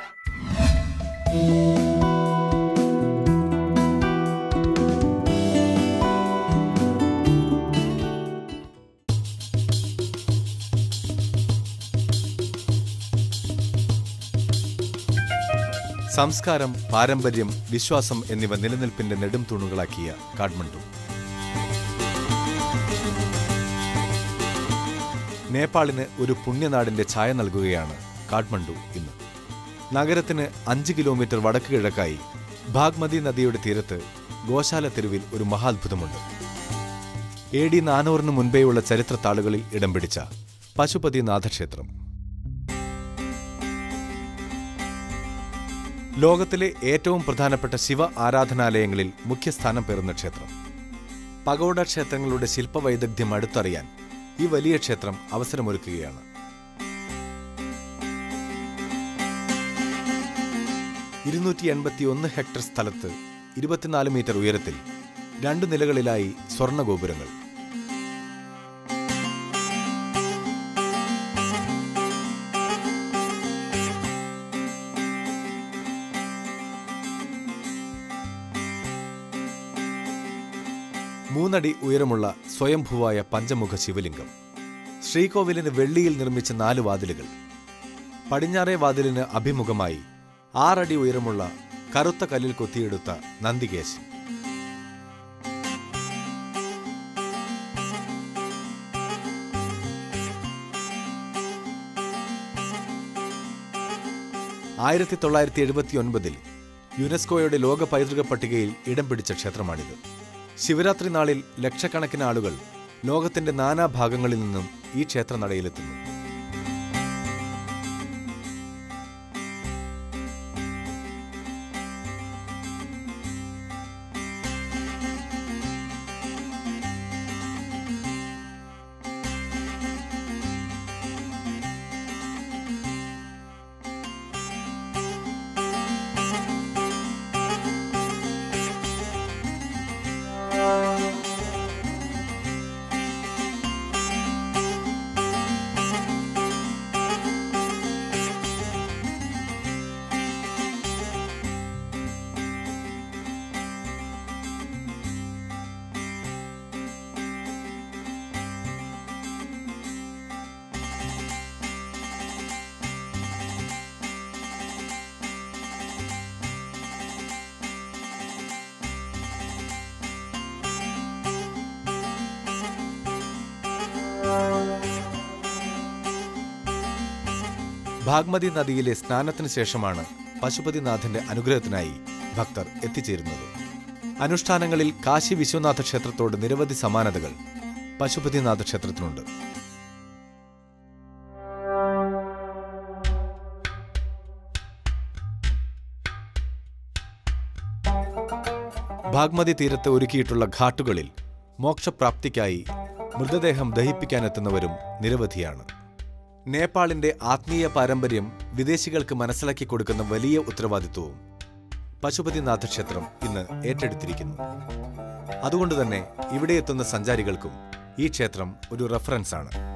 സംസ്കാരം പാരമ്പര്യം വിശ്വാസം എന്നിവ നിലനിൽപ്പിന്റെ നെടും തൂണുകളാക്കിയ കാഠ്മണ്ഡു നേപ്പാളിന് ഒരു പുണ്യനാടിന്റെ ഛായ നൽകുകയാണ് കാഠ്മണ്ഡു ഇന്ന് നഗരത്തിന് അഞ്ച് കിലോമീറ്റർ വടക്ക് കിഴക്കായി ഭാഗ്മതി നദിയുടെ തീരത്ത് ഗോശാല തെരുവിൽ ഒരു മഹാത്ഭുതമുണ്ട് എ ഡി നാനൂറിന് മുൻപേയുള്ള ചരിത്രത്താളുകളിൽ ഇടം പിടിച്ച പശുപതിനാഥ ക്ഷേത്രം ലോകത്തിലെ ഏറ്റവും പ്രധാനപ്പെട്ട ശിവ ആരാധനാലയങ്ങളിൽ മുഖ്യസ്ഥാനം പേറുന്ന ക്ഷേത്രം പഗോഡ ക്ഷേത്രങ്ങളുടെ ശില്പവൈദഗ്ധ്യം അടുത്തറിയാൻ ഈ വലിയ ക്ഷേത്രം അവസരമൊരുക്കുകയാണ് ഇരുന്നൂറ്റി എൺപത്തിയൊന്ന് ഹെക്ടർ സ്ഥലത്ത് ഇരുപത്തിനാല് മീറ്റർ ഉയരത്തിൽ രണ്ടു നിലകളിലായി സ്വർണ്ണഗോപുരങ്ങൾ മൂന്നടി ഉയരമുള്ള സ്വയംഭുവായ പഞ്ചമുഖ ശിവലിംഗം ശ്രീകോവിലിന് വെള്ളിയിൽ നിർമ്മിച്ച നാല് വാതിലുകൾ പടിഞ്ഞാറേ വാതിലിന് അഭിമുഖമായി ആറടി ഉയരമുള്ള കറുത്ത കല്ലിൽ കൊത്തിയെടുത്ത നന്ദികേശൻ ആയിരത്തി തൊള്ളായിരത്തി എഴുപത്തി ഒൻപതിൽ യുനെസ്കോയുടെ ലോക പൈതൃക പട്ടികയിൽ ഇടം പിടിച്ച ക്ഷേത്രമാണിത് ശിവരാത്രി നാളിൽ ലക്ഷക്കണക്കിന് ആളുകൾ ലോകത്തിന്റെ നാനാഭാഗങ്ങളിൽ നിന്നും ഈ ക്ഷേത്രനടയിലെത്തുന്നു ഭാഗ്മതി നദിയിലെ സ്നാനത്തിന് ശേഷമാണ് പശുപതിനാഥന്റെ അനുഗ്രഹത്തിനായി ഭക്തർ എത്തിച്ചേരുന്നത് അനുഷ്ഠാനങ്ങളിൽ കാശി വിശ്വനാഥ ക്ഷേത്രത്തോട് നിരവധി സമാനതകൾ പശുപതിനാഥ ക്ഷേത്രത്തിനുണ്ട് ഭാഗ്മതി തീരത്ത് ഒരുക്കിയിട്ടുള്ള ഘാട്ടുകളിൽ മോക്ഷപ്രാപ്തിക്കായി മൃതദേഹം ദഹിപ്പിക്കാനെത്തുന്നവരും നിരവധിയാണ് നേപ്പാളിന്റെ ആത്മീയ പാരമ്പര്യം വിദേശികൾക്ക് മനസ്സിലാക്കി കൊടുക്കുന്ന വലിയ ഉത്തരവാദിത്വവും പശുപതിനാഥ ക്ഷേത്രം ഇന്ന് ഏറ്റെടുത്തിരിക്കുന്നു അതുകൊണ്ട് തന്നെ ഇവിടെ എത്തുന്ന സഞ്ചാരികൾക്കും ഈ ക്ഷേത്രം ഒരു റെഫറൻസ് ആണ്